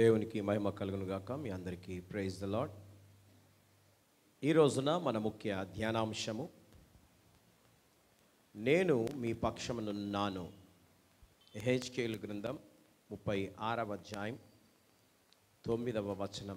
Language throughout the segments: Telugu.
దేవునికి మహిమ కలుగును గాక మీ అందరికీ ప్రైజ్ ద లాడ్ ఈ రోజున మన ముఖ్య ధ్యానాంశము నేను మీ పక్షమునున్నాను హెచ్కేలు గ్రంథం ముప్పై ఆరవ అధ్యాయం తొమ్మిదవ వచనం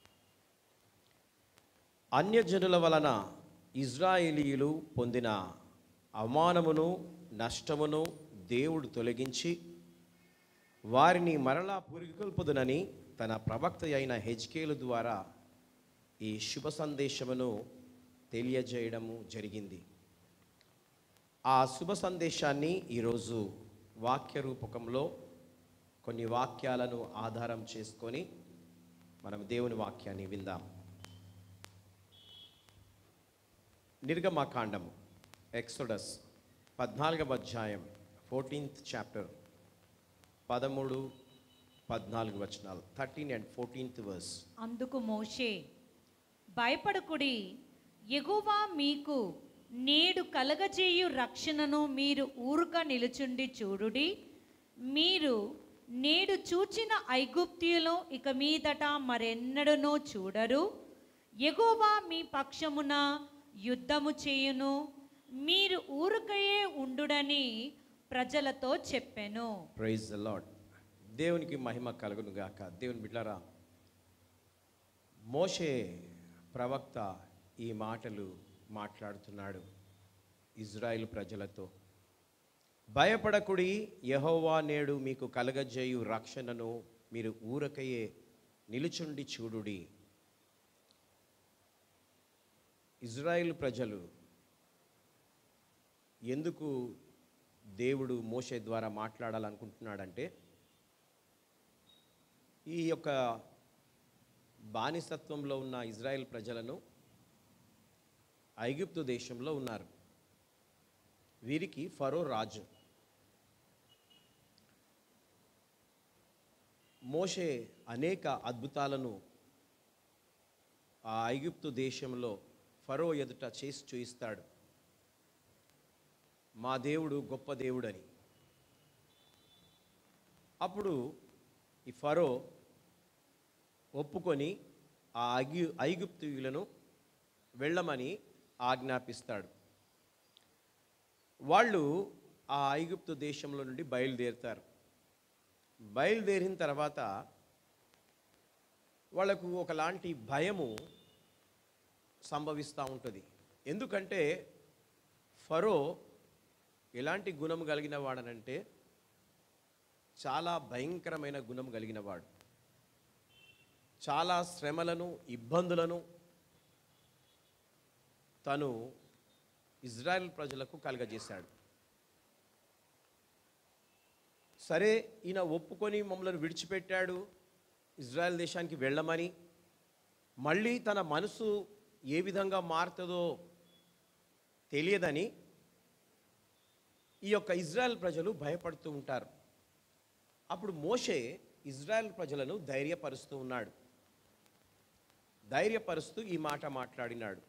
అన్యజనుల వలన ఇజ్రాయేలీయులు పొందిన అవమానమును నష్టమును దేవుడు తొలగించి వారిని మరలా పురికొల్పుదునని తన ప్రవక్త అయిన హెజ్కేలు ద్వారా ఈ శుభ సందేశమును తెలియజేయడము జరిగింది ఆ శుభ సందేశాన్ని ఈరోజు వాక్య రూపకంలో కొన్ని వాక్యాలను ఆధారం చేసుకొని మనం దేవుని వాక్యాన్ని విందాం నిర్గమకాండము ఎక్సోడస్ పద్నాలుగవ అధ్యాయం ఫోర్టీన్త్ చాప్టర్ పదమూడు పద్నాలుగు వచనాలు థర్టీన్ అండ్ ఫోర్టీన్త్ వర్స్ అందుకు మోషే భయపడకుడి ఎగువా మీకు నేడు కలగజేయు రక్షణను మీరు ఊరుక నిలుచుండి చూడుడి మీరు నేడు చూచిన ఐగుప్తియులు ఇక మీదట మరెన్నడనో చూడరు ఎగువా మీ పక్షమున యుద్ధము చేయును మీరు ఊరుకయే ఉండుడని ప్రజలతో చెప్పెను ప్రైజ్ ద లాడ్ దేవునికి మహిమ కలుగును గాక దేవుని బిడ్డరా మోషే ప్రవక్త ఈ మాటలు మాట్లాడుతున్నాడు ఇజ్రాయిల్ ప్రజలతో భయపడకుడి యహోవా నేడు మీకు కలగజేయు రక్షణను మీరు ఊరకయే నిలుచుండి చూడుడి ఇజ్రాయిల్ ప్రజలు ఎందుకు దేవుడు మోషే ద్వారా మాట్లాడాలనుకుంటున్నాడంటే ఈ యొక్క బానిసత్వంలో ఉన్న ఇజ్రాయెల్ ప్రజలను ఐగుప్తు దేశంలో ఉన్నారు వీరికి ఫరో రాజు మోషే అనేక అద్భుతాలను ఆ ఐగుప్తు దేశంలో ఫరో ఎదుట చేసి చూయిస్తాడు మా దేవుడు గొప్ప దేవుడని అప్పుడు ఈ ఫరో ఒప్పుకొని ఆ ఐగు ఐగుప్తులను వెళ్ళమని ఆజ్ఞాపిస్తాడు వాళ్ళు ఆ ఐగుప్తు దేశంలో నుండి బయలుదేరుతారు బయలుదేరిన తర్వాత వాళ్ళకు ఒకలాంటి భయము సంభవిస్తూ ఉంటుంది ఎందుకంటే ఫరో ఎలాంటి గుణం కలిగిన వాడనంటే చాలా భయంకరమైన గుణం కలిగిన వాడు చాలా శ్రమలను ఇబ్బందులను తను ఇజ్రాయెల్ ప్రజలకు కలగజేశాడు సరే ఈయన ఒప్పుకొని మమ్మల్ని విడిచిపెట్టాడు ఇజ్రాయెల్ దేశానికి వెళ్ళమని మళ్ళీ తన మనసు ఏ విధంగా మారుతుందో తెలియదని ఈ యొక్క ఇజ్రాయెల్ ప్రజలు భయపడుతూ ఉంటారు అప్పుడు మోషే ఇజ్రాయెల్ ప్రజలను ధైర్యపరుస్తూ ఉన్నాడు ధైర్యపరుస్తూ ఈ మాట మాట్లాడినాడు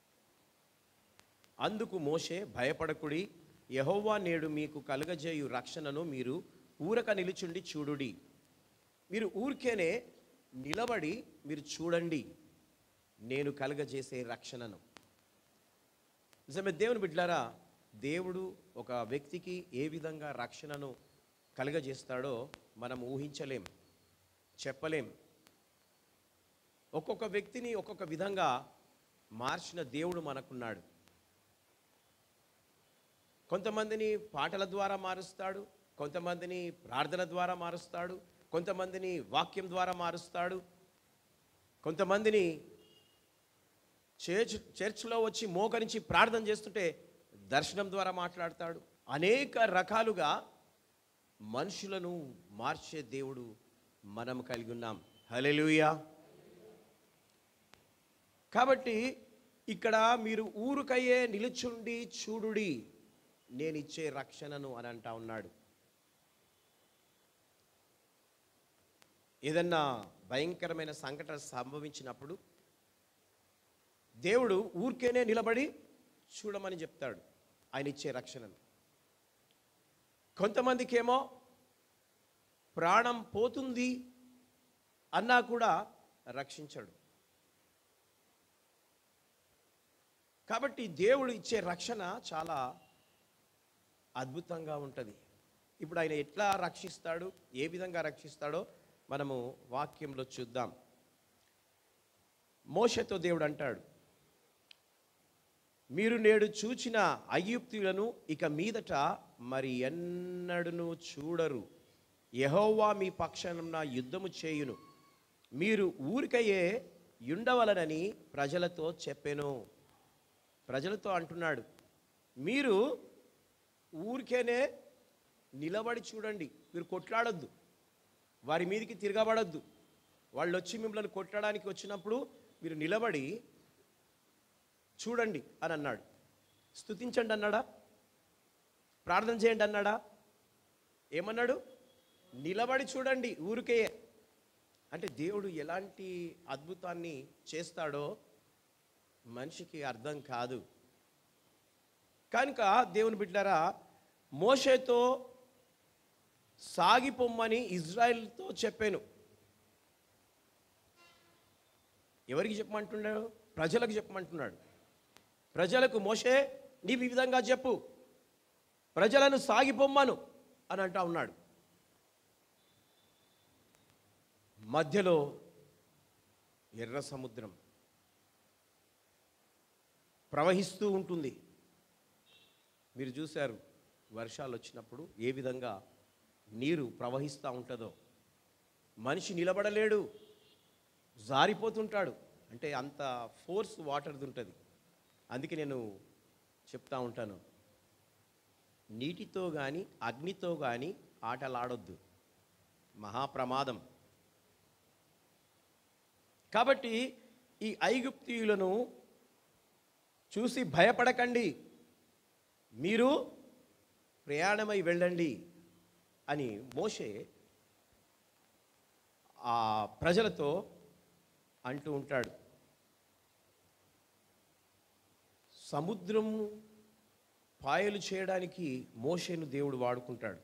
అందుకు మోషే భయపడకుడి యహోవా నేడు మీకు కలుగజేయు రక్షణను మీరు ఊరక నిలుచుండి చూడుడి మీరు ఊరికేనే నిలబడి మీరు చూడండి నేను కలుగజేసే రక్షణను నిజమే దేవుని బిడ్డలారా దేవుడు ఒక వ్యక్తికి ఏ విధంగా రక్షణను కలుగజేస్తాడో మనం ఊహించలేం చెప్పలేం ఒక్కొక్క వ్యక్తిని ఒక్కొక్క విధంగా మార్చిన దేవుడు మనకున్నాడు కొంతమందిని పాటల ద్వారా మారుస్తాడు కొంతమందిని ప్రార్థన ద్వారా మారుస్తాడు కొంతమందిని వాక్యం ద్వారా మారుస్తాడు కొంతమందిని చర్చ్ చర్చ్లో వచ్చి మోకరించి ప్రార్థన చేస్తుంటే దర్శనం ద్వారా మాట్లాడతాడు అనేక రకాలుగా మనుషులను మార్చే దేవుడు మనం కలిగి ఉన్నాం హలెలుయా కాబట్టి ఇక్కడ మీరు ఊరుకయ్యే నిలుచుండి చూడుడి నేను ఇచ్చే రక్షణను అని అంటా ఉన్నాడు ఏదన్నా భయంకరమైన సంఘటన సంభవించినప్పుడు దేవుడు ఊరికేనే నిలబడి చూడమని చెప్తాడు ఆయన ఇచ్చే రక్షణను కొంతమందికేమో ప్రాణం పోతుంది అన్నా కూడా రక్షించడు కాబట్టి దేవుడు ఇచ్చే రక్షణ చాలా అద్భుతంగా ఉంటుంది ఇప్పుడు ఆయన ఎట్లా రక్షిస్తాడు ఏ విధంగా రక్షిస్తాడో మనము వాక్యంలో చూద్దాం మోషతో దేవుడు అంటాడు మీరు నేడు చూచిన అయ్యుప్తులను ఇక మీదట మరి ఎన్నడను చూడరు యెహోవా మీ పక్షాన యుద్ధము చేయును మీరు ఊరికయే ఉండవలనని ప్రజలతో చెప్పెను ప్రజలతో అంటున్నాడు మీరు ఊరికేనే నిలబడి చూడండి మీరు కొట్లాడొద్దు వారి మీదకి తిరగబడొద్దు వాళ్ళు వచ్చి మిమ్మల్ని కొట్టడానికి వచ్చినప్పుడు మీరు నిలబడి చూడండి అని అన్నాడు స్తుతించండి అన్నాడా ప్రార్థన చేయండి అన్నాడా ఏమన్నాడు నిలబడి చూడండి ఊరికే అంటే దేవుడు ఎలాంటి అద్భుతాన్ని చేస్తాడో మనిషికి అర్థం కాదు కనుక దేవుని బిడ్డారా మోషేతో సాగిపోమ్మని ఇజ్రాయెల్తో చెప్పాను ఎవరికి చెప్పమంటున్నాడు ప్రజలకు చెప్పమంటున్నాడు ప్రజలకు మోషే నీవు ఈ విధంగా చెప్పు ప్రజలను సాగిపోమ్మను అని అంటా ఉన్నాడు మధ్యలో ఎర్ర సముద్రం ప్రవహిస్తూ ఉంటుంది మీరు చూశారు వర్షాలు వచ్చినప్పుడు ఏ విధంగా నీరు ప్రవహిస్తూ ఉంటుందో మనిషి నిలబడలేడు జారిపోతుంటాడు అంటే అంత ఫోర్స్ వాటర్ది ఉంటుంది అందుకే నేను చెప్తా ఉంటాను నీటితో కానీ అగ్నితో కానీ ఆటలాడొద్దు మహాప్రమాదం కాబట్టి ఈ ఐగుప్తీయులను చూసి భయపడకండి మీరు ప్రయాణమై వెళ్ళండి అని మోషే ఆ ప్రజలతో అంటూ ఉంటాడు సముద్రము పాయలు చేయడానికి మోషేను దేవుడు వాడుకుంటాడు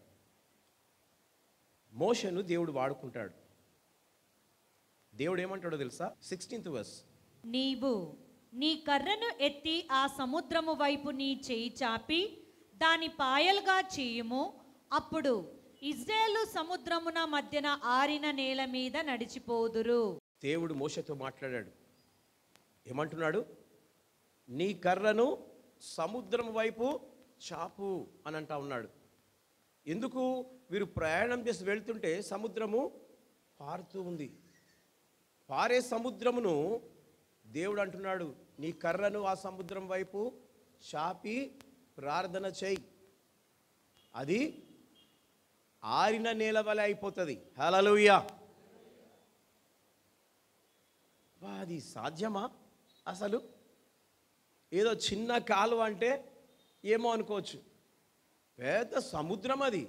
మోషను దేవుడు వాడుకుంటాడు దేవుడు ఏమంటాడో తెలుసా సిక్స్టీన్త్ వర్స్ నీవు నీ కర్రను ఎత్తి ఆ సముద్రము వైపు నీ చేయి చాపి దాని పాయలుగా చేయుము అప్పుడు ఇజ్రాయేలు సముద్రమున మధ్యన ఆరిన నేల మీద నడిచిపోదురు దేవుడు మోషతో మాట్లాడాడు ఏమంటున్నాడు నీ కర్రను సముద్రం వైపు చాపు అని అంటా ఉన్నాడు ఎందుకు వీరు ప్రయాణం చేసి వెళ్తుంటే సముద్రము పారుతూ ఉంది పారే సముద్రమును దేవుడు అంటున్నాడు నీ కర్రను ఆ సముద్రం వైపు చాపి ప్రార్థన చేయి అది ఆరిన నేల వలె అయిపోతుంది హలలుయా వా, అది సాధ్యమా అసలు ఏదో చిన్న కాలువ అంటే ఏమో అనుకోవచ్చు పెద్ద సముద్రం అది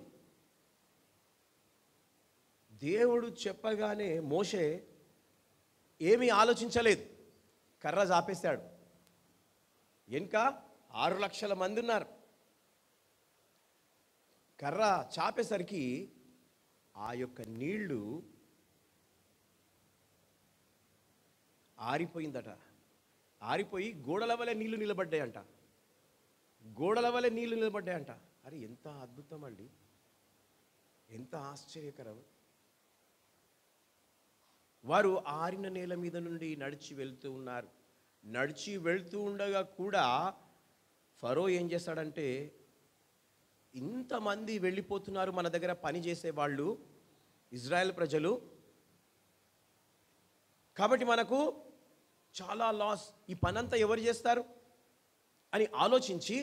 దేవుడు చెప్పగానే మోషే ఏమీ ఆలోచించలేదు కర్ర చాపేశాడు వెనుక ఆరు లక్షల మంది ఉన్నారు కర్ర చాపేసరికి ఆ యొక్క నీళ్లు ఆరిపోయిందట ఆరిపోయి గోడల వలె నీళ్లు నిలబడ్డాయంట గోడల వలె నీళ్లు నిలబడ్డాయంట అరే ఎంత అద్భుతం అండి ఎంత ఆశ్చర్యకరం వారు ఆరిన నేల మీద నుండి నడిచి వెళ్తూ ఉన్నారు నడిచి వెళ్తూ ఉండగా కూడా ఫరో ఏం చేస్తాడంటే ఇంతమంది వెళ్ళిపోతున్నారు మన దగ్గర పని చేసే వాళ్ళు ఇజ్రాయెల్ ప్రజలు కాబట్టి మనకు చాలా లాస్ ఈ పనంతా ఎవరు చేస్తారు అని ఆలోచించి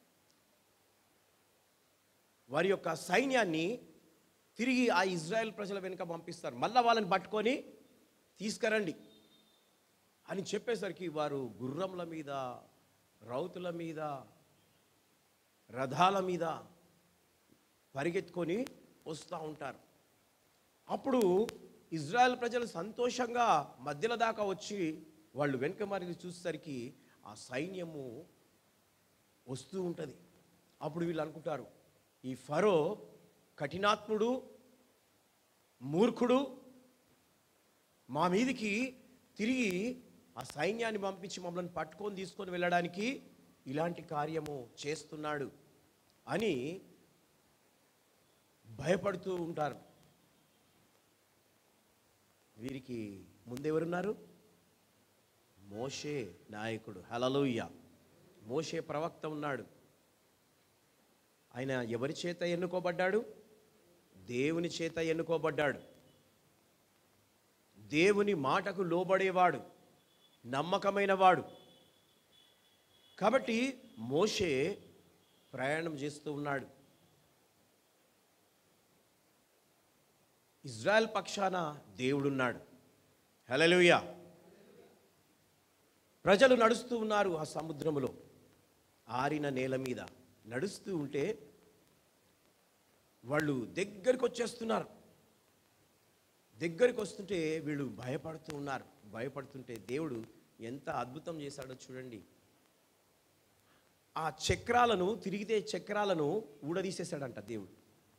వారి యొక్క సైన్యాన్ని తిరిగి ఆ ఇజ్రాయెల్ ప్రజల వెనుక పంపిస్తారు మళ్ళా వాళ్ళని పట్టుకొని తీసుకురండి అని చెప్పేసరికి వారు గుర్రముల మీద రౌతుల మీద రథాల మీద పరిగెత్తుకొని వస్తూ ఉంటారు అప్పుడు ఇజ్రాయెల్ ప్రజలు సంతోషంగా మధ్యలో దాకా వచ్చి వాళ్ళు వెనుక మరిగి చూసేసరికి ఆ సైన్యము వస్తూ ఉంటుంది అప్పుడు వీళ్ళు అనుకుంటారు ఈ ఫరో కఠినాత్ముడు మూర్ఖుడు మా మీదికి తిరిగి ఆ సైన్యాన్ని పంపించి మమ్మల్ని పట్టుకొని తీసుకొని వెళ్ళడానికి ఇలాంటి కార్యము చేస్తున్నాడు అని భయపడుతూ ఉంటారు వీరికి ముందెవరున్నారు మోషే నాయకుడు హలలోయ మోషే ప్రవక్త ఉన్నాడు ఆయన ఎవరి చేత ఎన్నుకోబడ్డాడు దేవుని చేత ఎన్నుకోబడ్డాడు దేవుని మాటకు లోబడేవాడు నమ్మకమైన వాడు కాబట్టి మోషే ప్రయాణం చేస్తూ ఉన్నాడు ఇజ్రాయెల్ పక్షాన దేవుడున్నాడు హల్లెలూయా ప్రజలు నడుస్తూ ఉన్నారు ఆ సముద్రములో ఆరిన నేల మీద నడుస్తూ ఉంటే వాళ్ళు దగ్గరికి వచ్చేస్తున్నారు దగ్గరికి వస్తుంటే వీళ్ళు భయపడుతూ ఉన్నారు భయపడుతుంటే దేవుడు ఎంత అద్భుతం చేశాడో చూడండి ఆ చక్రాలను తిరిగితే చక్రాలను ఊడదీసేశాడంట దేవుడు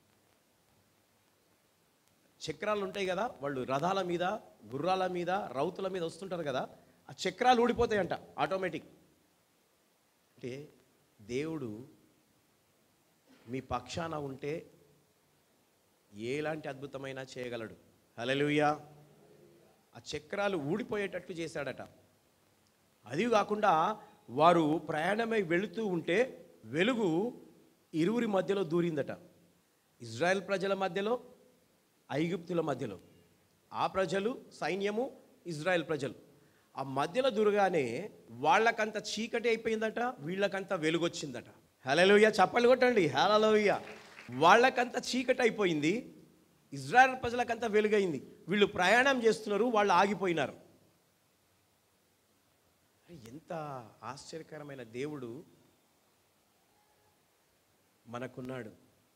చక్రాలు ఉంటాయి కదా వాళ్ళు రథాల మీద గుర్రాల మీద రౌతుల మీద వస్తుంటారు కదా ఆ చక్రాలు ఊడిపోతాయంట ఆటోమేటిక్ అంటే దేవుడు మీ పక్షాన ఉంటే ఎలాంటి అద్భుతమైనా చేయగలడు హల్లెలూయా ఆ చక్రాలు ఊడిపోయేటట్లు చేశాడట అది కాకుండా వారు ప్రయాణమై వెళుతూ ఉంటే వెలుగు ఇరువురి మధ్యలో దూరిందట ఇజ్రాయెల్ ప్రజల మధ్యలో ఐగుప్తుల మధ్యలో ఆ ప్రజలు సైన్యము ఇజ్రాయెల్ ప్రజలు ఆ మధ్యలో దూరగానే వాళ్ళకంత చీకటి అయిపోయిందట వీళ్ళకంత వెలుగొచ్చిందట హలలోయ చప్పలు కొట్టండి హలలోయ వాళ్ళకంత చీకటి అయిపోయింది ఇజ్రాయెల్ ప్రజలకంత వెలుగైంది వీళ్ళు ప్రయాణం చేస్తున్నారు వాళ్ళు ఆగిపోయినారు అరే, ఎంత ఆశ్చర్యకరమైన దేవుడు మనకున్నాడు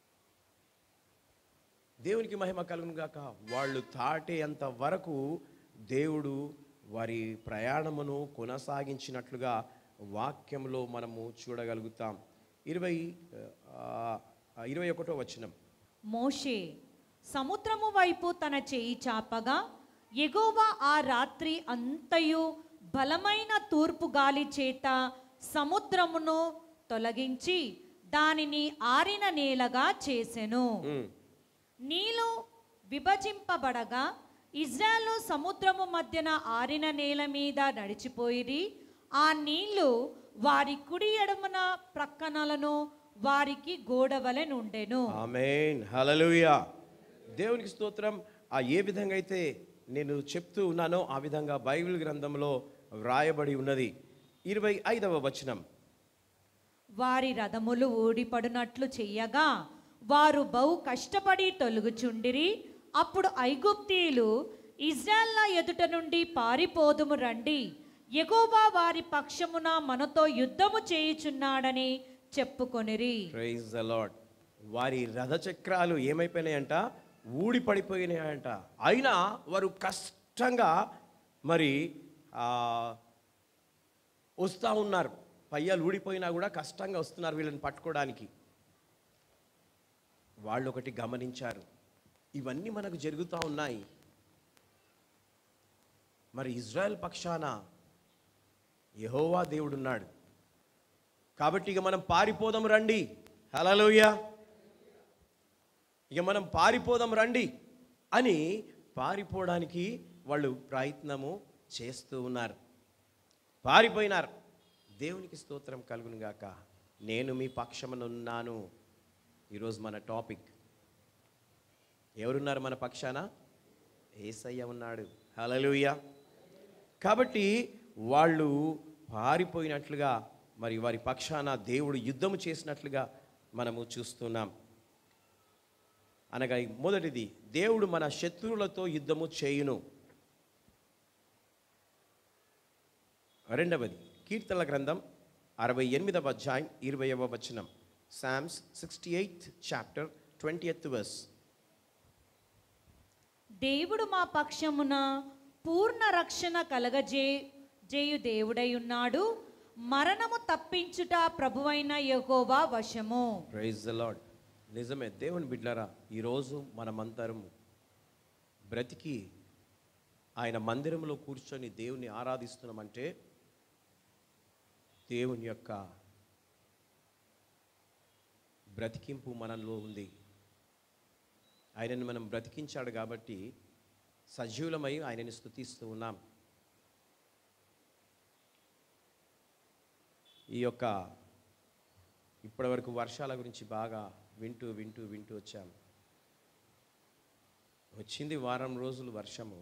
దేవునికి మహిమ కలుగును గాక వాళ్ళు తాటేంత వరకు దేవుడు వారి ప్రయాణమును కొనసాగించినట్లుగా వాక్యంలో మనము చూడగలుగుతాం ఇరవై ఆ, ఇరవై ఒకటో వచనం మోషే సముద్రము వైపు తన చేయి చాపగా ఎగోవా ఆ రాత్రి అంతయు బలమైన తూర్పు గాలి చేత సముద్రమును తొలగించి దానిని ఆరిన నేలగా చేసెను ఉమ్. నీళ్లు విభజింపబడగా ఇజ్రాయెలు సముద్రము మధ్యన ఆరిన నేల మీద నడిచిపోయిరి ఆ నీళ్లు వారి కుడి ఎడమన ప్రక్కనలను వారికి గోడవలె నుండెను ఆమెన్ హల్లెలూయా దేవునికి స్తోత్రం ఆ ఏ విధంగా అయితే నేను చెప్తూ ఉన్నానో ఆ విధంగా బైబిల్ గ్రంథంలో వ్రాయబడి ఉన్నది ఇరవై ఐదవ వచనం వారి రథములు ఊడిపడునట్లు చెయ్యగా వారు బహు కష్టపడి తొలుగుచుండిరి అప్పుడు ఐగుప్తీయులు ఇజ్రాయెల్ల ఎదుట నుండి పారిపోదుము రండి ఎగోవా వారి పక్షమున మనతో యుద్ధము చేయుచున్నాడని చెప్పుకొనిరి ప్రైజ్ ద లాడ్ వారి రథచక్రాలు ఏమైపోయినాయంట ఊడి పడిపోయినాయంట అయినా వారు కష్టంగా మరి ఆ, వస్తూ ఉన్నారు పయ్యాలు ఊడిపోయినా కూడా కష్టంగా వస్తున్నారు వీళ్ళని పట్టుకోవడానికి వాళ్ళు ఒకటి గమనించారు ఇవన్నీ మనకు జరుగుతూ ఉన్నాయి మరి ఇజ్రాయెల్ పక్షాన యెహోవా దేవుడున్నాడు కాబట్టి ఇక మనం పారిపోదాం రండి హలలోయ ఇక మనం పారిపోదాం రండి అని పారిపోవడానికి వాళ్ళు ప్రయత్నము చేస్తూ ఉన్నారు పారిపోయినారు దేవునికి స్తోత్రం కలుగును గాక నేను మీ పక్షమునున్నాను ఈరోజు మన టాపిక్ ఎవరున్నారు మన పక్షాన ఏసయ్య ఉన్నాడు హలలుయ కాబట్టి వాళ్ళు పారిపోయినట్లుగా మరి వారి పక్షాన దేవుడు యుద్ధము చేసినట్లుగా మనము చూస్తున్నాం అనగా మొదటిది దేవుడు మన శత్రువులతో యుద్ధము చేయును రెండవది కీర్తనల గ్రంథం అరవై ఎనిమిదవ అధ్యాయం ఇరవయవ వచనం Psalms sixty eighth chapter twentieth verse దేవుడు మా పక్షమున పూర్ణ రక్షణ కలగజే జేయు దేవుడై ఉన్నాడు మరణము తప్పించుట ప్రభువైన యెహోవా వశము ప్రైజ్ ద లాడ్ నిజమే దేవుని బిడ్డలారా ఈరోజు మనమంతరం బ్రతికి ఆయన మందిరంలో కూర్చొని దేవుని ఆరాధిస్తున్నామంటే దేవుని యొక్క బ్రతికింపు మనలో ఉంది ఆయనను మనం బ్రతికించాడు కాబట్టి సజీవులమై ఆయనని స్తుతిస్తూ ఉన్నాం ఈ యొక్క ఇప్పటివరకు వర్షాల గురించి బాగా వింటూ వింటూ వింటూ వచ్చాం వచ్చింది వారం రోజులు వర్షము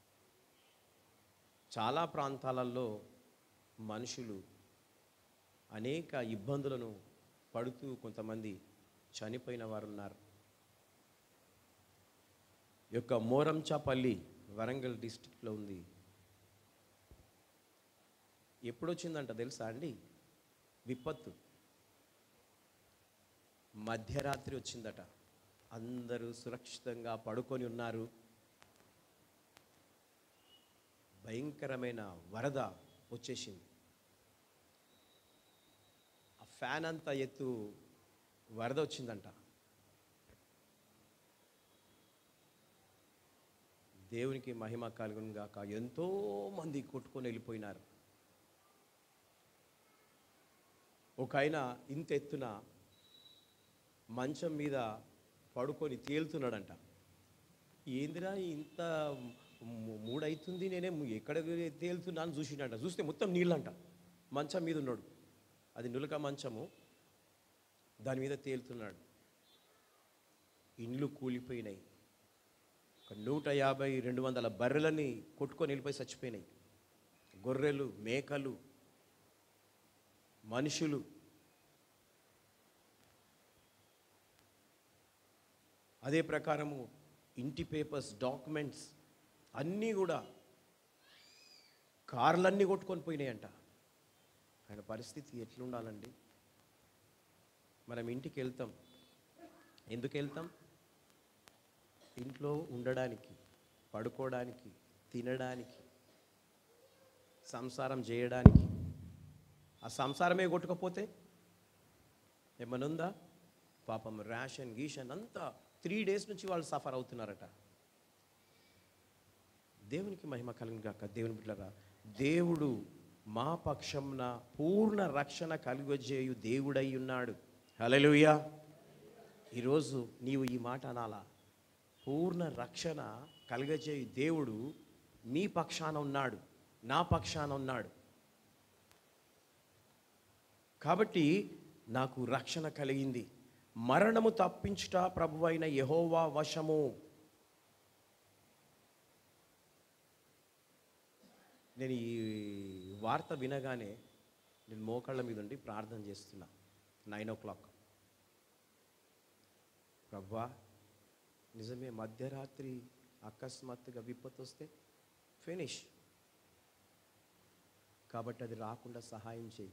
చాలా ప్రాంతాలలో మనుషులు అనేక ఇబ్బందులను పడుతూ కొంతమంది చనిపోయిన వారు ఉన్నారు ఈ యొక్క మోరంచాపల్లి వరంగల్ డిస్టిక్లో ఉంది ఎప్పుడు వచ్చిందంట తెలుసా అండి విపత్తు మధ్యరాత్రి వచ్చిందట అందరూ సురక్షితంగా పడుకొని ఉన్నారు భయంకరమైన వరద వచ్చేసింది ఆ ఫ్యాన్ అంతా ఎత్తు వరద వచ్చిందంట దేవునికి మహిమ కలుగును గాక ఎంతో మంది కొట్టుకొని వెళ్ళిపోయినారు ఒక ఆయన ఇంత ఎత్తున మంచం మీద పడుకొని తేలుతున్నాడంట ఏందిరా ఇంత ము- మూడైతుంది నేనే ము- ఎక్కడ తేలుతున్నాను చూసిండంట చూస్తే మొత్తం నీళ్ళంట మంచం మీద ఉన్నాడు అది నులక మంచము దాని మీద తేలుతున్నాడు ఇండ్లు కూలిపోయినాయి ఒక నూట యాభై రెండు వందల బర్రెలని కొట్టుకొని వెళ్ళిపోయి చచ్చిపోయినాయి గొర్రెలు మేకలు మనుషులు అదే ప్రకారము ఇంటి పేపర్స్ డాక్యుమెంట్స్ అన్నీ కూడా కార్లన్నీ కొట్టుకొని పోయినాయంట ఆయన పరిస్థితి ఎట్లుండాలండి మనం ఇంటికి వెళ్తాం ఎందుకు వెళ్తాం ఇంట్లో ఉండడానికి పడుకోవడానికి తినడానికి సంసారం చేయడానికి ఆ సంసారమే కొట్టుకపోతే ఏమనుందా పాపం రేషన్ గీషన్ అంతా త్రీ డేస్ నుంచి వాళ్ళు సఫర్ అవుతున్నారట దేవునికి మహిమ కలిగిన గాక దేవుని బిడ్డరా దేవుడు మా పక్షంన పూర్ణ రక్షణ కలుగజేయు దేవుడై ఉన్నాడు హల్లెలూయా ఈరోజు నీవు ఈ మాట అనాలా పూర్ణ రక్షణ కలుగజేయు దేవుడు మీ పక్షాన ఉన్నాడు నా పక్షాన ఉన్నాడు కాబట్టి నాకు రక్షణ కలిగింది మరణము తప్పించుట ప్రభువైన యహోవా వశము నేను ఈ వార్త వినగానే నేను మోకాళ్ళ మీద ఉండి ప్రార్థన చేస్తున్నా నైన్ ఓ క్లాక్ ప్రభా నిజమే మధ్యరాత్రి అకస్మాత్తుగా విపత్తు వస్తే ఫినిష్ కాబట్టి అది రాకుండా సహాయం చేయి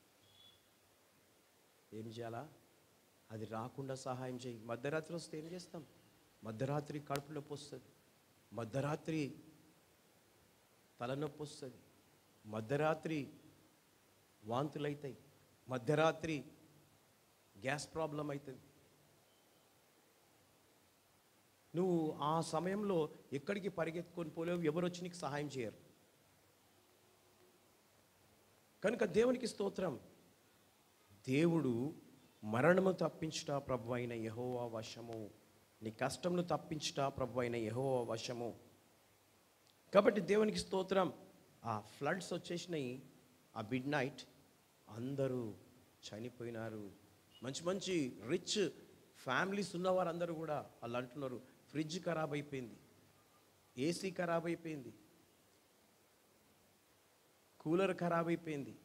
ఏం చేయాలా అది రాకుండా సహాయం చేయి మధ్యరాత్రి వస్తే ఏం చేస్తాం మధ్యరాత్రి కడుపు నొప్పి వస్తుంది మధ్యరాత్రి తలనొప్పి వస్తుంది మధ్యరాత్రి వాంతులు అవుతాయి మధ్యరాత్రి గ్యాస్ ప్రాబ్లం అవుతుంది నువ్వు ఆ సమయంలో ఎక్కడికి పరిగెత్తుకొని పోలేవు ఎవరు వచ్చి నీకు సహాయం చేయరు కనుక దేవునికి స్తోత్రం దేవుడు మరణము తప్పించుట ప్రభు అయిన యహోవా వశము నీ కష్టమును తప్పించుట ప్రభు అయిన యహోవా వశము కాబట్టి దేవునికి స్తోత్రం ఆ ఫ్లడ్స్ వచ్చేసినాయి ఆ మిడ్ నైట్ అందరూ చనిపోయినారు మంచి మంచి రిచ్ ఫ్యామిలీస్ ఉన్నవారు అందరూ కూడా వాళ్ళు అంటున్నారు ఫ్రిడ్జ్ ఖరాబ్ అయిపోయింది ఏసీ ఖరాబ్ అయిపోయింది కూలర్ ఖరాబ్ అయిపోయింది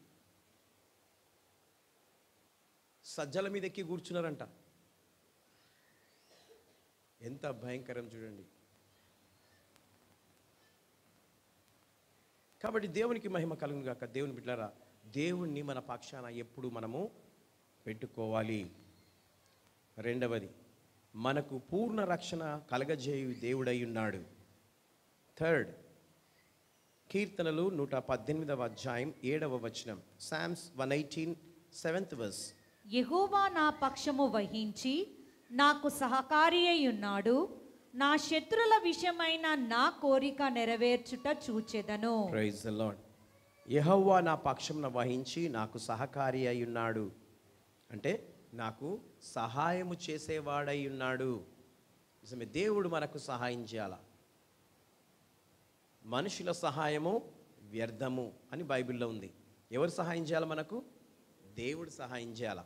సజ్జల మీద ఎక్కి కూర్చున్నారంట ఎంత భయంకరం చూడండి కాబట్టి దేవునికి మహిమ కలుగును గాక దేవుని బిడ్డలారా దేవుణ్ణి మన పక్షాన ఎప్పుడు మనము పెట్టుకోవాలి రెండవది మనకు పూర్ణ రక్షణ కలగజేయు దేవుడై ఉన్నాడు థర్డ్ కీర్తనలు నూట పద్దెనిమిదవ అధ్యాయం ఏడవ వచనం Psalms one eighteen seventh verse యెహోవా నా పక్షము వహించి నాకు సహకారి అయి ఉన్నాడు నా శత్రుల విషయమైన నా కోరిక నెరవేర్చుట చూచెదను ప్రైజ్ ద లార్డ్ యెహోవా నా పక్షంన వహించి నాకు సహకారి అయి ఉన్నాడు అంటే నాకు సహాయము చేసేవాడై ఉన్నాడు నిజమే దేవుడు మనకు సహాయం చేయాల మనుషుల సహాయము వ్యర్థము అని బైబిల్లో ఉంది ఎవరు సహాయం చేయాలి మనకు దేవుడు సహాయం చేయాల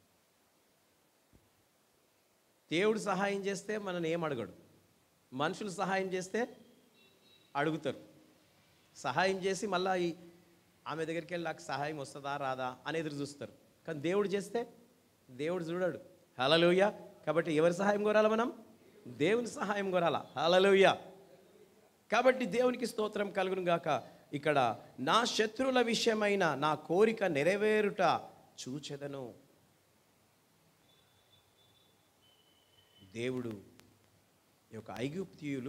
దేవుడు సహాయం చేస్తే మనల్ని ఏం అడగడు మనుషులు సహాయం చేస్తే అడుగుతారు సహాయం చేసి మళ్ళీ ఈ ఆమె దగ్గరికి వెళ్ళి నాకు సహాయం వస్తుందా రాదా అని ఎదురు చూస్తారు కానీ దేవుడు చేస్తే దేవుడు చూడడు హలలోయ కాబట్టి ఎవరి సహాయం కోరాలి మనం దేవుని సహాయం కోరాలా హలలోయ కాబట్టి దేవునికి స్తోత్రం కలుగును గాక ఇక్కడ నా శత్రువుల విషయమైన నా కోరిక నెరవేరుట చూచెదను దేవుడు ఈ యొక్క ఐగుప్తియులు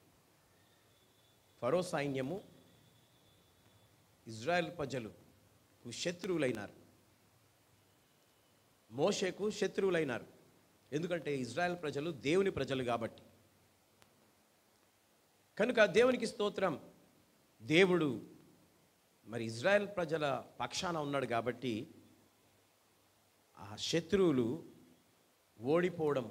ఫరో సైన్యము ఇజ్రాయెల్ ప్రజలకు శత్రువులైనారు మోషేకు శత్రువులైనారు ఎందుకంటే ఇజ్రాయెల్ ప్రజలు దేవుని ప్రజలు కాబట్టి కనుక దేవునికి స్తోత్రం దేవుడు మరి ఇజ్రాయెల్ ప్రజల పక్షాన ఉన్నాడు కాబట్టి ఆ శత్రువులు ఓడిపోవడం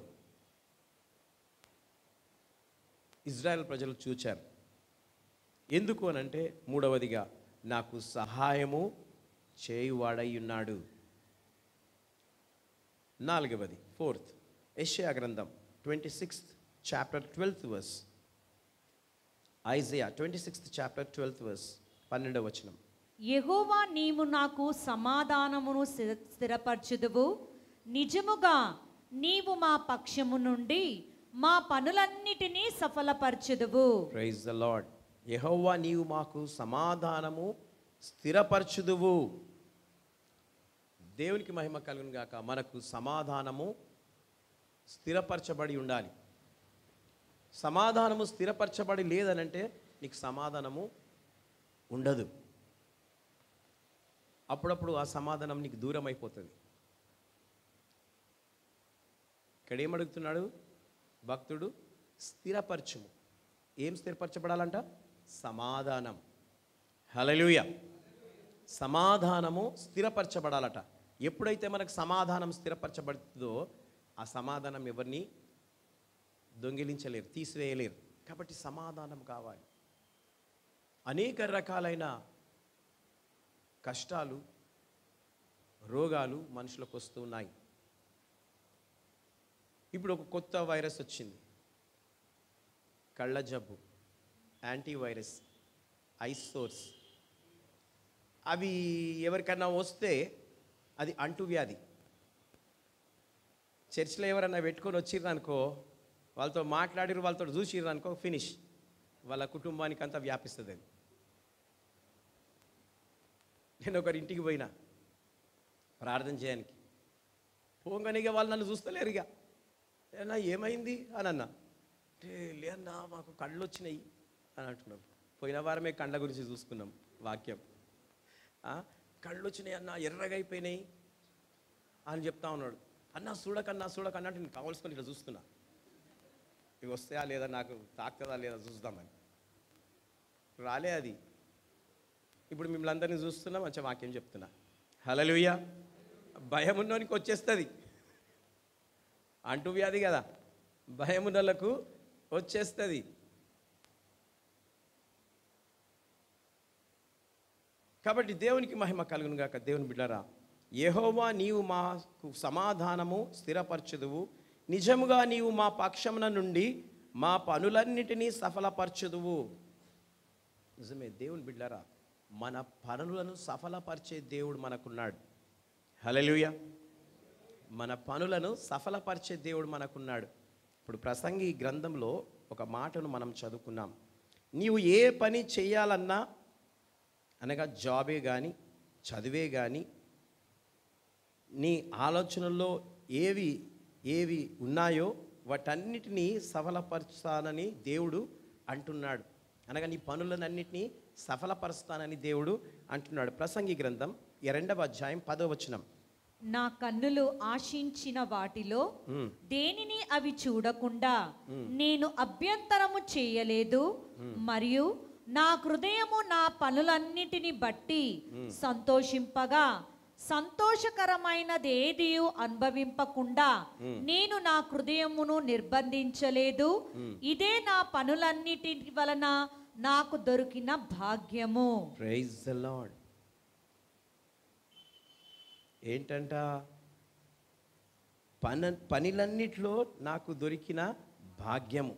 ఇజ్రాయెల్ ప్రజలు చూచారు ఎందుకు అనంటే మూడవదిగా నాకు సహాయము చేయువాడై ఉన్నాడు నాలుగవది ఫోర్త్ యెషయా గ్రంథం twenty sixth chapter twelfth verse Isaiah twenty sixth chapter twelfth verse పన్నెండవ వచనం యెహోవా నీవు నాకు సమాధానమును స్థిర- స్థిరపరచుదువు నిజముగా నీవు మా పక్షము నుండి మా పనులన్నిటినీ సఫలపరచుదువు ప్రైజ్ ద లార్డ్ యెహోవా నీవు మాకు సమాధానము స్థిరపరచుదువు దేవునికి మహిమ కలుగును గాక మనకు సమాధానము స్థిరపరచబడి ఉండాలి సమాధానము స్థిరపరచబడి లేదనంటే నీకు సమాధానము ఉండదు అప్పుడప్పుడు ఆ సమాధానం నీకు దూరం అయిపోతుంది ఇక్కడ ఏమడుగుతున్నాడు భక్తుడు స్థిరపరచుము ఏం స్థిరపరచబడాలంట సమాధానం హలలుయ సమాధానము స్థిరపరచబడాలట ఎప్పుడైతే మనకు సమాధానం స్థిరపరచబడుతుందో ఆ సమాధానం ఎవరిని దొంగిలించలేరు తీసివేయలేరు కాబట్టి సమాధానం కావాలి అనేక రకాలైన కష్టాలు రోగాలు మనుషులకు వస్తూ ఉన్నాయి ఇప్పుడు ఒక కొత్త వైరస్ వచ్చింది కళ్ళ జబ్బు యాంటీవైరస్ ఐస్ సోర్స్ అవి ఎవరికన్నా వస్తే అది అంటువ్యాధి చర్చిలో ఎవరన్నా పెట్టుకొని వచ్చిర్రు అనుకో వాళ్ళతో మాట్లాడిరు వాళ్ళతో చూసిర్రు అనుకో ఫినిష్ వాళ్ళ కుటుంబానికి అంతా వ్యాపిస్తుంది అది నేను ఒకరి ఇంటికి పోయినా ప్రార్థన చేయడానికి పోగానే ఇక వాళ్ళు నన్ను చూస్తలేరు ఇక ఏనా ఏమైంది అని అన్నా అంటే లేదన్నా మాకు కళ్ళు వచ్చినాయి అని అంటున్నాం పోయిన వారమే కళ్ళ గురించి చూసుకున్నాం వాక్యం ఆ, కళ్ళు వచ్చినాయి అన్న ఎర్రగా అయిపోయినాయి అని చెప్తా ఉన్నాడు అన్న చూడకన్నా చూడకన్నా అంటే నేను కావాల్సుకొని ఇట్లా చూస్తున్నా ఇవి వస్తాయా లేదా నాకు తాకుతుందా లేదా చూద్దామని రాలే అది ఇప్పుడు మిమ్మల్ని అందరినీ చూస్తున్నా మంచి వాక్యం చెప్తున్నా హలలుయ భయం ఉన్నోనికి వచ్చేస్తుంది అంటువ్యాధి కదా భయం ఉన్నోళ్ళకు వచ్చేస్తుంది కాబట్టి దేవునికి మహిమ కలుగును గాక దేవుని బిడ్డరా యెహోవా నీవు మాకు సమాధానము స్థిరపరచుదువు నిజముగా నీవు మా పక్షమున నుండి మా పనులన్నిటినీ సఫలపరచుదువు నిజమే దేవుని బిడ్డరా మన పనులను సఫలపరిచే దేవుడు మనకున్నాడు హల్లెలూయా మన పనులను సఫలపరిచే దేవుడు మనకున్నాడు ఇప్పుడు ప్రసంగి గ్రంథంలో ఒక మాటను మనం చదువుకున్నాం నీవు ఏ పని చేయాలన్నా అనగా జాబే కానీ చదివే కానీ నీ ఆలోచనల్లో ఏవి ఏవి ఉన్నాయో వాటన్నిటినీ సఫలపరుస్తానని దేవుడు అంటున్నాడు అనగా నీ పనులనన్నిటినీ సఫలపరుస్తానని దేవుడు అంటున్నాడు ప్రసంగి గ్రంథం ఈ రెండవ అధ్యాయం పదో వచనం నా కన్నులు ఆశించిన వాటిలో ఉమ్, దేనిని అవి చూడకుండా నేను అభ్యంతరము చేయలేదు మరియు నా హృదయము నా పనులన్నిటిని బట్టి సంతోషింపగా సంతోషకరమైనది ఏది అనుభవింపకుండా నేను నా హృదయమును నిర్బంధించలేదు ఇదే నా పనులన్నిటి వలన నాకు దొరికిన భాగ్యము ప్రైజ్ ద లాడ్ ఏంటంట పన పనిలన్నిట్లో నాకు దొరికిన భాగ్యము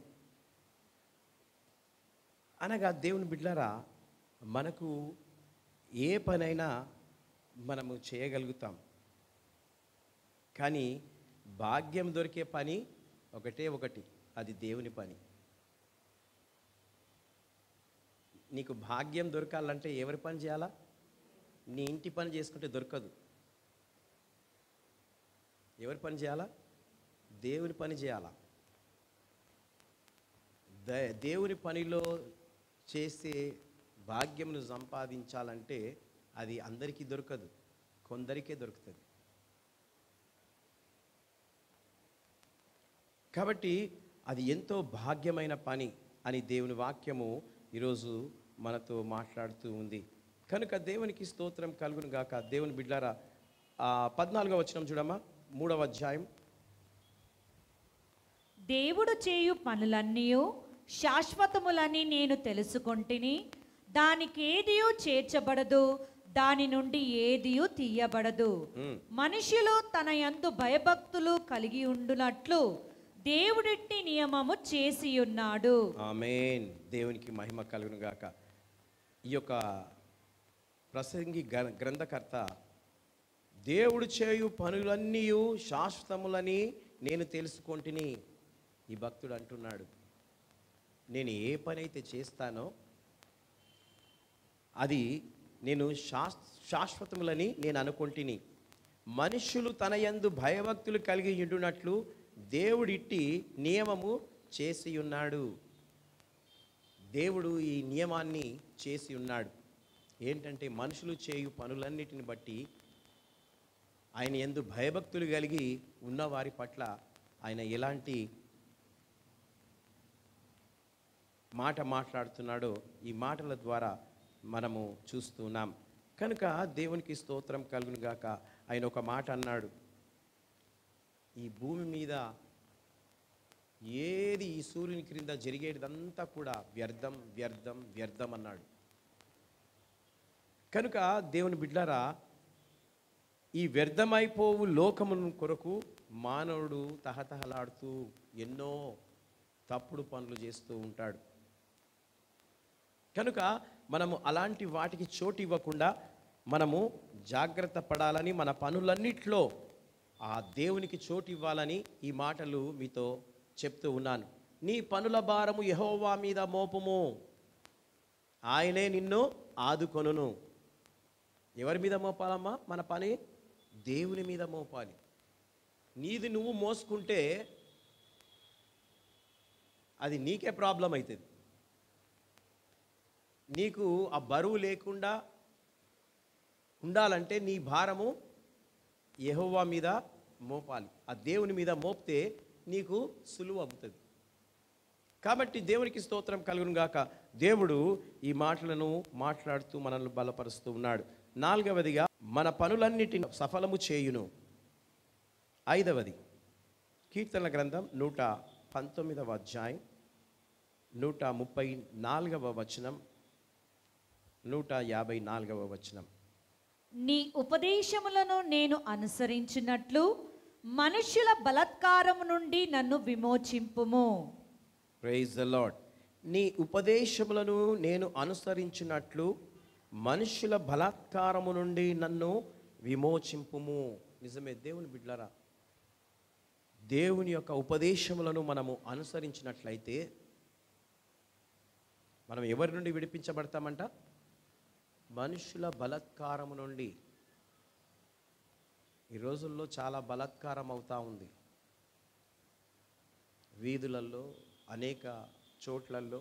అనగా దేవుని బిడ్డలారా మనకు ఏ పనైనా మనము చేయగలుగుతాం కానీ భాగ్యం దొరికే పని ఒకటే ఒకటి అది దేవుని పని నీకు భాగ్యం దొరకాలంటే ఎవరి పని చేయాలా నీ ఇంటి పని చేసుకుంటే దొరకదు ఎవరి పని చేయాలా దేవుని పని చేయాలా దే- దేవుని పనిలో చేసే భాగ్యమును సంపాదించాలంటే అది అందరికీ దొరకదు కొందరికే దొరుకుతుంది కాబట్టి అది ఎంతో భాగ్యమైన పని అని దేవుని వాక్యము ఈరోజు మనతో మాట్లాడుతూ ఉంది కనుక దేవునికి స్తోత్రం కలుగును గాక దేవుని బిడ్డారా ఆ పద్నాలుగో వచనం చూడమ్మా మూడవ అధ్యాయం దేవుడు చేయు పనులన్నీ శాశ్వతములని నేను తెలుసుకొంటిని దానికి ఏదియూ చేర్చబడదు దాని నుండి ఏదియూ తీయబడదు ఉమ్, మనుషులు తన యందు భయభక్తులు కలిగి ఉండునట్లు దేవుడిట్టి నియమము చేసి ఉన్నాడు ఆమేన్ దేవునికి మహిమ కలుగును గాక ఈ యొక్క ప్రసంగి గ్ర- గ్రంథకర్త దేవుడు చేయు పనులన్నీ శాశ్వతములని నేను తెలుసుకొంటిని ఈ భక్తుడు అంటున్నాడు నేను ఏ పని అయితే చేస్తానో అది నేను శాస్ శాశ్వతములని నేను అనుకుంటుని మనుషులు తన యందు భయభక్తులు కలిగి ఉండునట్లు దేవుడిట్టి నియమము చేసి ఉన్నాడు దేవుడు ఈ నియమాన్ని చేసి ఉన్నాడు ఏంటంటే మనుషులు చేయు పనులన్నిటిని బట్టి ఆయన ఎందు భయభక్తులు కలిగి ఉన్న వారి పట్ల ఆయన ఎలాంటి మాట మాట్లాడుతున్నాడో ఈ మాటల ద్వారా మనము చూస్తున్నాం కనుక దేవునికి స్తోత్రం కలుగును గాక ఆయన ఒక మాట అన్నాడు ఈ భూమి మీద ఏది ఈ సూర్యుని క్రింద జరిగేదంతా కూడా వ్యర్థం వ్యర్థం వ్యర్థం అన్నాడు కనుక దేవుని బిడ్డారా ఈ వ్యర్థమైపోవు లోకమును కొరకు మానవుడు తహతహలాడుతూ ఎన్నో తప్పుడు పనులు చేస్తూ ఉంటాడు కనుక మనము అలాంటి వాటికి చోటు ఇవ్వకుండా మనము జాగ్రత్త పడాలని మన పనులన్నిట్లో ఆ దేవునికి చోటు ఇవ్వాలని ఈ మాటలు మీతో చెప్తూ ఉన్నాను నీ పనుల భారము యెహోవా మీద మోపము ఆయనే నిన్ను ఆదుకొనును ఎవరి మీద మోపాలమ్మా మన పని దేవుని మీద మోపాలి నీది నువ్వు మోసుకుంటే అది నీకే ప్రాబ్లం అవుతుంది నీకు ఆ బరువు లేకుండా ఉండాలంటే నీ భారము యెహోవా మీద మోపాలి ఆ దేవుని మీద మోపితే నీకు సులువు అవుతుంది కాబట్టి దేవునికి స్తోత్రం కలుగును గాక దేవుడు ఈ మాటలను మాట్లాడుతూ మనల్ని బలపరుస్తూ ఉన్నాడు నాలుగవదిగా మన పనులన్నిటిని సఫలము చేయును ఐదవది కీర్తనల గ్రంథం నూట పంతొమ్మిదవ అధ్యాయం నూట ముప్పై నాలుగవ వచనం నూట యాభై నాలుగవ వచనం నీ ఉపదేశములను నేను అనుసరించినట్లు మనుష్యుల బలత్కారము నుండి నన్ను విమోచింపుము ప్రైజ్ ద లాడ్ నీ ఉపదేశములను నేను అనుసరించినట్లు మనుషుల బలాత్కారము నుండి నన్ను విమోచింపుము నిజమే దేవుని బిడ్డలారా దేవుని యొక్క ఉపదేశములను మనము అనుసరించినట్లయితే మనం ఎవరి నుండి విడిపించబడతామంట మనుషుల బలాత్కారము నుండి ఈ రోజుల్లో చాలా బలాత్కారం అవుతా ఉంది వీధులలో అనేక చోట్లల్లో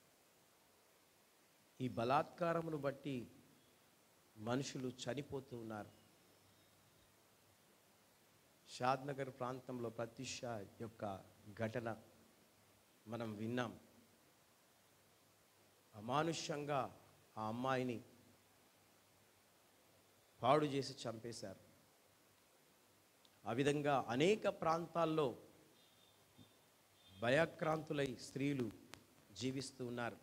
ఈ బలాత్కారమును బట్టి మనుషులు చనిపోతూ ఉన్నారు షాద్నగర్ ప్రాంతంలో ప్రత్యుష యొక్క ఘటన మనం విన్నాం అమానుష్యంగా ఆ అమ్మాయిని పాడు చేసి చంపేశారు ఆ విధంగా అనేక ప్రాంతాల్లో భయాక్రాంతులై స్త్రీలు జీవిస్తూ ఉన్నారు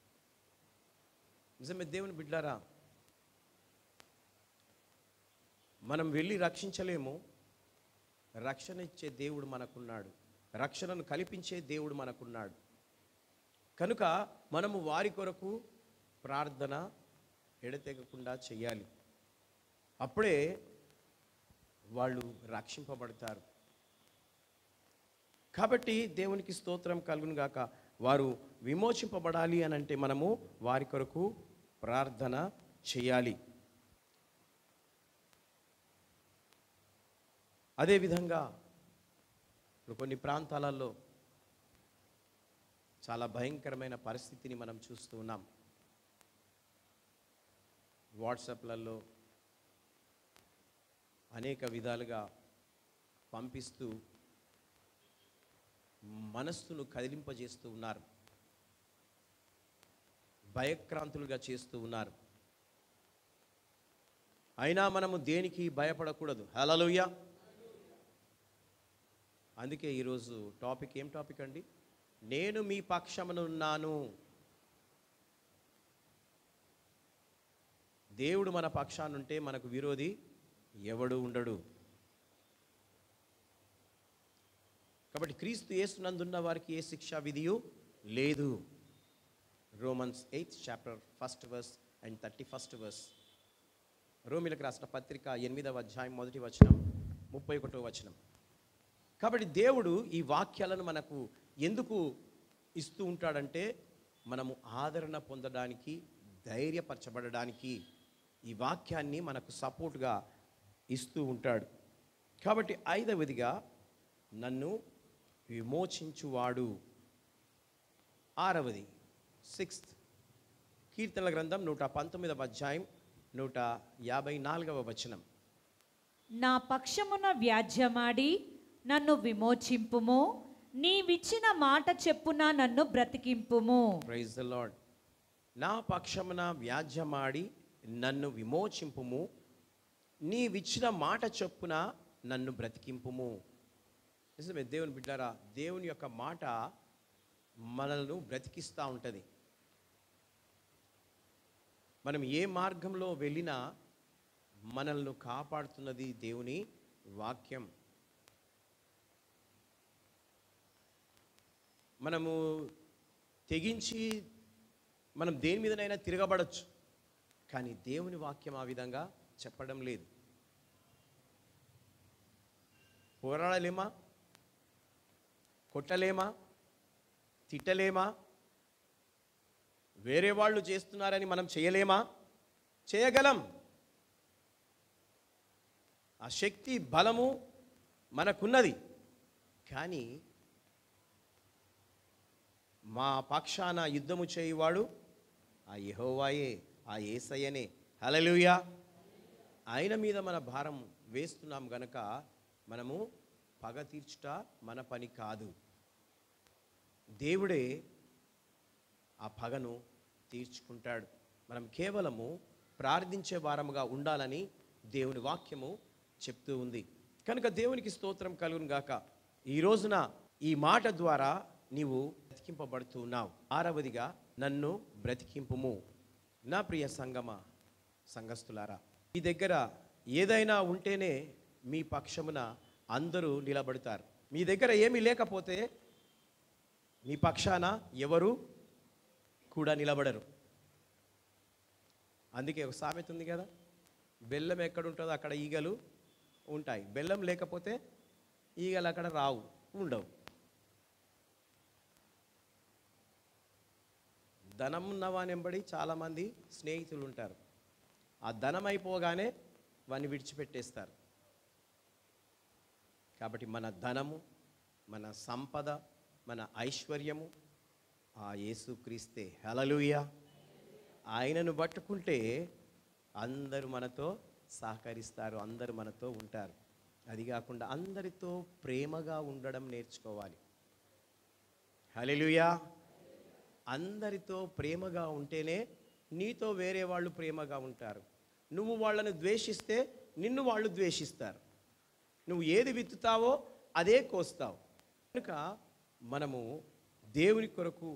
నిజమే దేవుని బిడ్డారా మనం వెళ్ళి రక్షించలేము రక్షణ ఇచ్చే దేవుడు మనకున్నాడు రక్షణను కల్పించే దేవుడు మనకున్నాడు కనుక మనము వారి కొరకు ప్రార్థన ఎడతెగకుండా చేయాలి అప్పుడే వాళ్ళు రక్షింపబడతారు కాబట్టి దేవునికి స్తోత్రం కలుగును గాక వారు విమోచింపబడాలి అని అంటే మనము వారి కొరకు ప్రార్థన చేయాలి అదేవిధంగా ఇప్పుడు కొన్ని ప్రాంతాలలో చాలా భయంకరమైన పరిస్థితిని మనం చూస్తూ ఉన్నాం వాట్సాప్లలో అనేక విధాలుగా పంపిస్తూ మనస్సును కదిలింపజేస్తూ ఉన్నారు భయక్రాంతులుగా చేస్తూ ఉన్నారు అయినా మనము దేనికి భయపడకూడదు హలలుయ అందుకే ఈరోజు టాపిక్ ఏం టాపిక్ అండి నేను మీ పక్షమునున్నాను దేవుడు మన పక్షానుంటే మనకు విరోధి ఎవడు ఉండడు కాబట్టి క్రీస్తు యేసునందున్న వారికి ఏ శిక్షా విధియు లేదు Romans eighth chapter first verse and thirty first verse రోమిలకు రాసిన పత్రిక ఎనిమిదవ అధ్యాయం మొదటి వచనం ముప్పై ఒకటో వచనం కాబట్టి దేవుడు ఈ వాక్యాలను మనకు ఎందుకు ఇస్తూ ఉంటాడంటే మనము ఆదరణ పొందడానికి ధైర్యపరచబడడానికి ఈ వాక్యాన్ని మనకు సపోర్ట్గా ఇస్తూ ఉంటాడు కాబట్టి ఐదవదిగా నన్ను విమోచించువాడు ఆరవది సిక్స్త్ కీర్తనల గ్రంథం నూట పంతొమ్మిదవ అధ్యాయం నూట యాభై నాలుగవ వచనం నా పక్షమున వ్యాజ్యమాడి నన్ను విమోచింపుము నీవిచ్చిన మాట చెప్పున నన్ను బ్రతికింపుము ప్రైజ్ ద లాడ్ నా పక్షమున వ్యాజ్యమాడి నన్ను విమోచింపుము నీవిచ్చిన మాట చొప్పున నన్ను బ్రతికింపుము నిజమే దేవుని బిడ్డారా దేవుని యొక్క మాట మనల్ని బ్రతికిస్తూ ఉంటుంది మనం ఏ మార్గంలో వెళ్ళినా మనల్ని కాపాడుతున్నది దేవుని వాక్యం మనము తెగించి మనం దేని మీదనైనా తిరగబడచ్చు కానీ దేవుని వాక్యం ఆ విధంగా చెప్పడం లేదు పోరాడలేమా కొట్టలేమా తిట్టలేమా వేరే వాళ్ళు చేస్తున్నారని మనం చేయలేమా చేయగలం ఆ శక్తి బలము మనకున్నది కానీ మా పక్షాన యుద్ధము చేయువాడు ఆ యెహోవాయే ఆ ఏసయ్యనే హలలుయా ఆయన మీద మన భారం వేస్తున్నాం గనక మనము పగ తీర్చుట మన పని కాదు దేవుడే ఆ పగను తీర్చుకుంటాడు మనం కేవలము ప్రార్థించే వారముగా ఉండాలని దేవుని వాక్యము చెప్తూ ఉంది కనుక దేవునికి స్తోత్రం కలుగును గాక ఈ రోజున ఈ మాట ద్వారా నీవు బ్రతికింపబడుతూ ఉన్నావు ఆరవదిగా నన్ను బ్రతికింపుము నా ప్రియ సంగమ సంఘస్థులారా మీ దగ్గర ఏదైనా ఉంటేనే మీ పక్షమున అందరూ నిలబడతారు మీ దగ్గర ఏమీ లేకపోతే మీ పక్షాన ఎవరు కూడా నిలబడరు అందుకే ఒక సామెత ఉంది కదా బెల్లం ఎక్కడ ఉంటుందో అక్కడ ఈగలు ఉంటాయి బెల్లం లేకపోతే ఈగలు అక్కడ రావు ఉండవు ధనం ఉన్నవానెంబడి చాలామంది స్నేహితులు ఉంటారు ఆ ధనం అయిపోగానే వాడిని విడిచిపెట్టేస్తారు కాబట్టి మన ధనము మన సంపద మన ఐశ్వర్యము ఆ యేసుక్రీస్తే హలలుయ ఆయనను పట్టుకుంటే అందరూ మనతో సహకరిస్తారు అందరూ మనతో ఉంటారు అది కాకుండా అందరితో ప్రేమగా ఉండడం నేర్చుకోవాలి హల్లెలూయా అందరితో ప్రేమగా ఉంటేనే నీతో వేరే వాళ్ళు ప్రేమగా ఉంటారు నువ్వు వాళ్ళను ద్వేషిస్తే నిన్ను వాళ్ళు ద్వేషిస్తారు నువ్వు ఏది విత్తుతావో అదే కోస్తావు కనుక మనము దేవుని కొరకు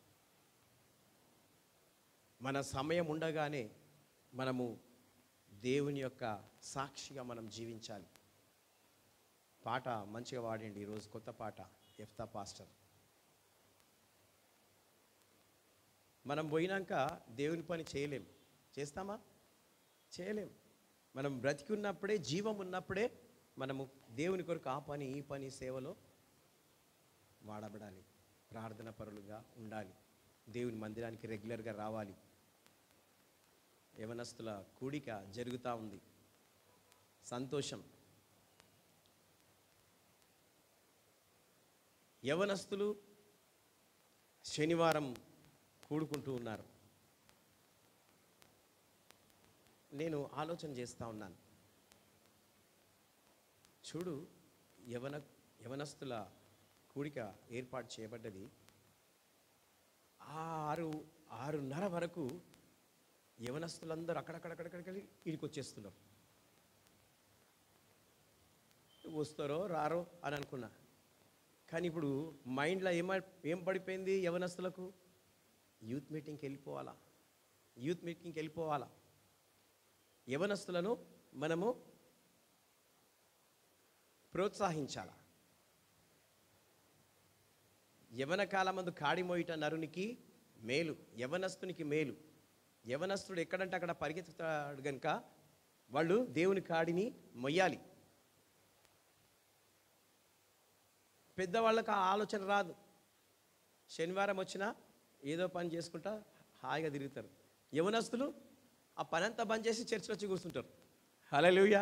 మన సమయం ఉండగానే మనము దేవుని యొక్క సాక్షిగా మనం జీవించాలి పాట మంచిగా వాడండి ఈరోజు కొత్త పాట ఎఫ్తా పాస్టర్ మనం పోయినాక దేవుని పని చేయలేం చేస్తామా చేయలేం మనం బ్రతికి ఉన్నప్పుడే జీవం ఉన్నప్పుడే మనము దేవుని కొరకు ఆ పని ఈ పని సేవలో వాడబడాలి ప్రార్థన పరులుగా ఉండాలి దేవుని మందిరానికి రెగ్యులర్గా రావాలి యవనస్తుల కూడిక జరుగుతూ ఉంది సంతోషం యవనస్తులు శనివారం కూడుకుంటూ ఉన్నారు నేను ఆలోచన చేస్తూ ఉన్నాను చూడు యవన యవనస్తుల కూడిక ఏర్పాటు చేయబడ్డది ఆరు ఆరున్నర వరకు యవనస్తులందరూ అక్కడక్కడక్కడక్కడికి ఇడికి వచ్చేస్తున్నారు వస్తారో రారో అని అనుకున్నా కానీ ఇప్పుడు మైండ్లో ఏమ ఏం పడిపోయింది యవనస్తులకు యూత్ మీటింగ్కి వెళ్ళిపోవాలా యూత్ మీటింగ్కి వెళ్ళిపోవాలా యవనస్తులను మనము ప్రోత్సహించాలా యవన కాలమందు కాడి మోయిట నరునికి మేలు యవనస్తునికి మేలు యవనస్తుడు ఎక్కడంటే అక్కడ పరిగెత్తుతాడు గనుక వాళ్ళు దేవుని కాడిని మొయ్యాలి పెద్దవాళ్ళకి ఆ ఆలోచన రాదు శనివారం వచ్చినా ఏదో పని చేసుకుంటా హాయిగా తిరుగుతారు యవనస్తులు ఆ పని అంతా బంద్ చేసి చర్చిలో వచ్చి కూర్చుంటారు హలలుయా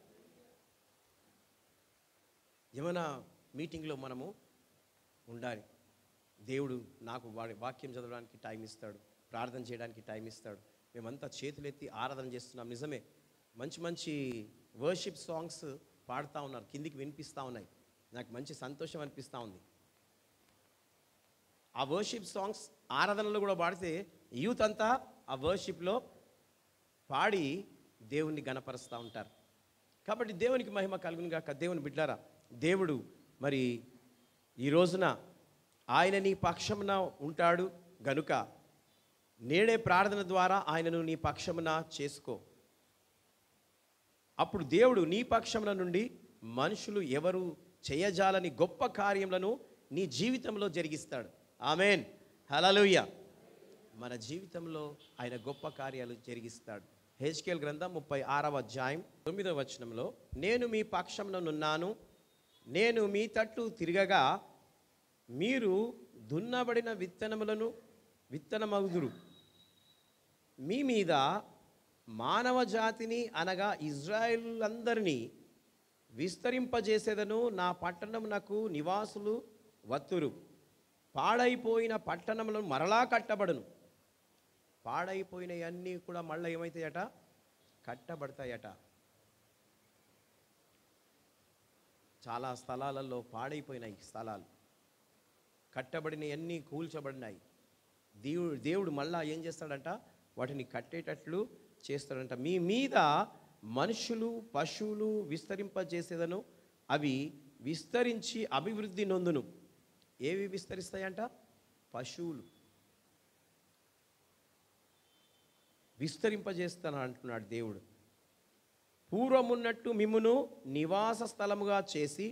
యవన మీటింగ్లో మనము ఉండాలి దేవుడు నాకు వాడి వాక్యం చదవడానికి టైం ఇస్తాడు ప్రార్థన చేయడానికి టైం ఇస్తాడు మేమంతా చేతులెత్తి ఆరాధన చేస్తున్నాం నిజమే మంచి మంచి వర్షిప్ సాంగ్స్ పాడుతూ ఉన్నారు కిందికి వినిపిస్తూ ఉన్నాయి నాకు మంచి సంతోషం అనిపిస్తూ ఉంది ఆ వర్షిప్ సాంగ్స్ ఆరాధనలో కూడా పాడితే యూత్ అంతా ఆ వర్షిప్లో పాడి దేవుణ్ణి గణపరుస్తూ ఉంటారు కాబట్టి దేవునికి మహిమ కలుగును గాక దేవుని బిడ్డారా దేవుడు మరి ఈ రోజున ఆయన నీ పక్షమున ఉంటాడు గనుక నేడే ప్రార్థన ద్వారా ఆయనను నీ పక్షమున చేసుకో అప్పుడు దేవుడు నీ పక్షమున నుండి మనుషులు ఎవరు చేయజాలని గొప్ప కార్యములను నీ జీవితంలో జరిగిస్తాడు ఆమెన్ హలలుయ మన జీవితంలో ఆయన గొప్ప కార్యాలు జరిగిస్తాడు హెచ్కేల్ గ్రంథం ముప్పై ఆరవ అధ్యాయం తొమ్మిదవ వచనంలో నేను మీ పక్షముననున్నాను నేను మీ తట్టు తిరగగా మీరు దున్నబడిన విత్తనములను విత్తనమగుదురు మీ మీద మానవ జాతిని అనగా ఇజ్రాయిలందరినీ విస్తరింపజేసేదను నా పట్టణమునకు నివాసులు వత్తురు పాడైపోయిన పట్టణములను మరలా కట్టబడును పాడైపోయినవన్నీ కూడా మళ్ళీ ఏమవుతాయట కట్టబడతాయట చాలా స్థలాలలో పాడైపోయినాయి స్థలాలు కట్టబడినవన్నీ కూల్చబడినాయి దేవుడు దేవుడు మళ్ళా ఏం చేస్తాడంట వాటిని కట్టేటట్లు చేస్తాడంట మీ మీద మనుషులు పశువులు విస్తరింపజేసేదను అవి విస్తరించి అభివృద్ధి నొందును ఏవి విస్తరిస్తాయంట పశువులు విస్తరింపజేస్తాను అంటున్నాడు దేవుడు పూర్వమున్నట్టు మిమ్మును నివాస స్థలముగా చేసి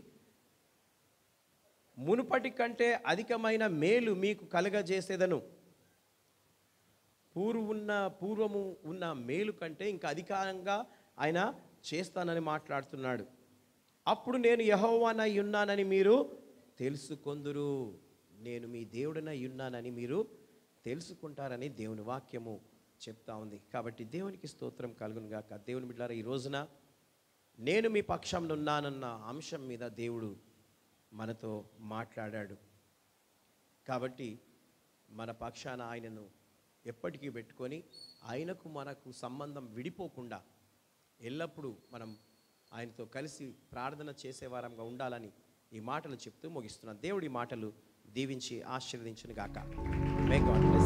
మునుపటి కంటే అధికమైన మేలు మీకు కలగజేసేదను పూర్వున్న పూర్వము ఉన్న మేలు కంటే ఇంకా అధికారంగా ఆయన చేస్తానని మాట్లాడుతున్నాడు అప్పుడు నేను యహోవానై ఉన్నానని మీరు తెలుసుకొందురు నేను మీ దేవుడినై ఉన్నానని మీరు తెలుసుకుంటారని దేవుని వాక్యము చెప్తా ఉంది కాబట్టి దేవునికి స్తోత్రం కలుగును గాక దేవుని బిడ్డారా ఈ రోజున నేను మీ పక్షంలో ఉన్నానన్న అంశం మీద దేవుడు మనతో మాట్లాడాడు కాబట్టి మన పక్షాన ఆయనను ఎప్పటికీ పెట్టుకొని ఆయనకు మనకు సంబంధం విడిపోకుండా ఎల్లప్పుడూ మనం ఆయనతో కలిసి ప్రార్థన చేసే వారంగా ఉండాలని ఈ మాటలు చెప్తూ ముగిస్తున్నాను దేవుడి మాటలు దీవించి ఆశీర్వదించును గాక మే గాడ్ బ్లెస్